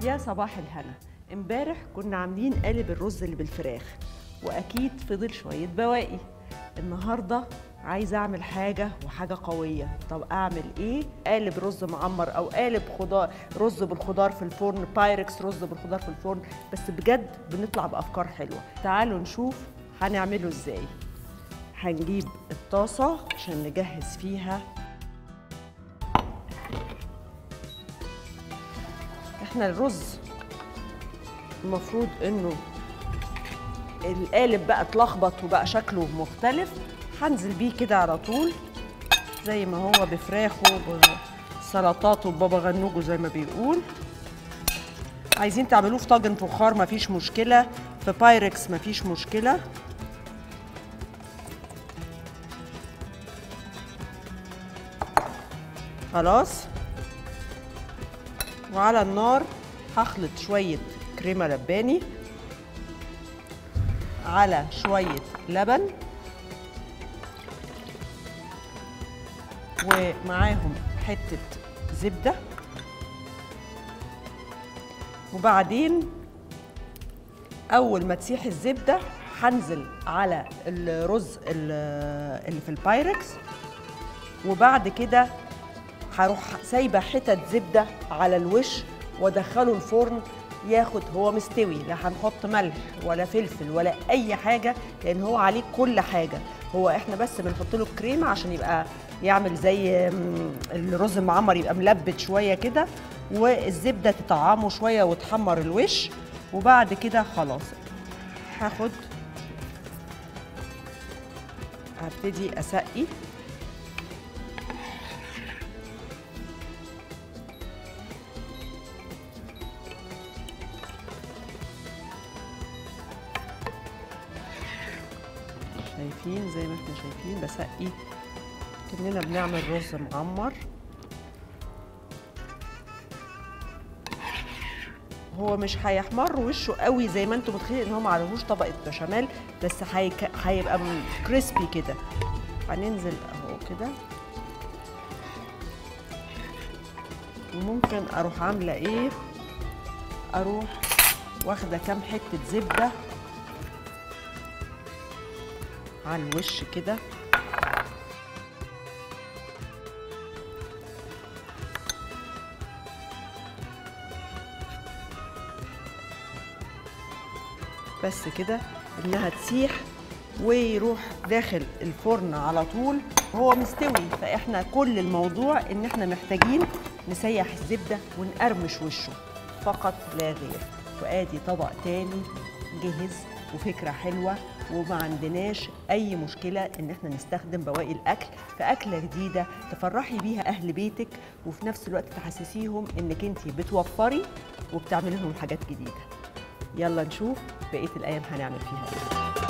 يا صباح الهنا امبارح كنا عاملين قالب الرز اللي بالفراخ واكيد فضل شويه بواقي النهارده عايزه اعمل حاجه وحاجه قويه طب اعمل ايه قالب رز معمر او قالب خضار رز بالخضار في الفرن بايركس رز بالخضار في الفرن بس بجد بنطلع بافكار حلوه تعالوا نشوف هنعمله ازاي هنجيب الطاسه عشان نجهز فيها احنا الرز المفروض انه القالب بقى اتلخبط وبقى شكله مختلف هنزل بيه كده على طول زي ما هو بفراخه بسلطاته ببابا غنوجه زي ما بيقول عايزين تعملوه في طاجن فخار مفيش مشكله في بايركس مفيش مشكله خلاص وعلى النار هخلط شوية كريمة لباني على شوية لبن ومعاهم حتة زبدة وبعدين أول ما تسيح الزبدة هنزل على الرز اللي في البايركس وبعد كده هروح سايبه حتت زبده على الوش وادخله الفرن ياخد هو مستوي لا هنحط ملح ولا فلفل ولا اي حاجه لان هو عليه كل حاجه هو احنا بس بنحط له الكريمه عشان يبقى يعمل زي الرز المعمر يبقى ملبت شويه كده والزبده تطعمه شويه وتحمر الوش وبعد كده خلاص هاخد هبتدي اسقي شايفين زي ما احنا شايفين بسقي كأننا بنعمل رز معمر هو مش هيحمر وشه قوي زي ما انتم متخيلين ان هو معلهوش طبقه بشاميل بس هيك... هيبقى كريسبي كده هننزل اهو كده وممكن اروح عامله ايه اروح واخده كام حته زبده على الوش كده بس كده انها تسيح ويروح داخل الفرن على طول هو مستوي فاحنا كل الموضوع ان احنا محتاجين نسيح الزبده ونقرمش وشه فقط لا غير وادي طبق تاني جهز وفكره حلوه وما عندناش اي مشكله ان احنا نستخدم بواقي الاكل في اكله جديده تفرحي بيها اهل بيتك وفي نفس الوقت تحسسيهم انك انت بتوفري وبتعملي لهم حاجات جديده يلا نشوف بقيه الايام هنعمل فيها ايه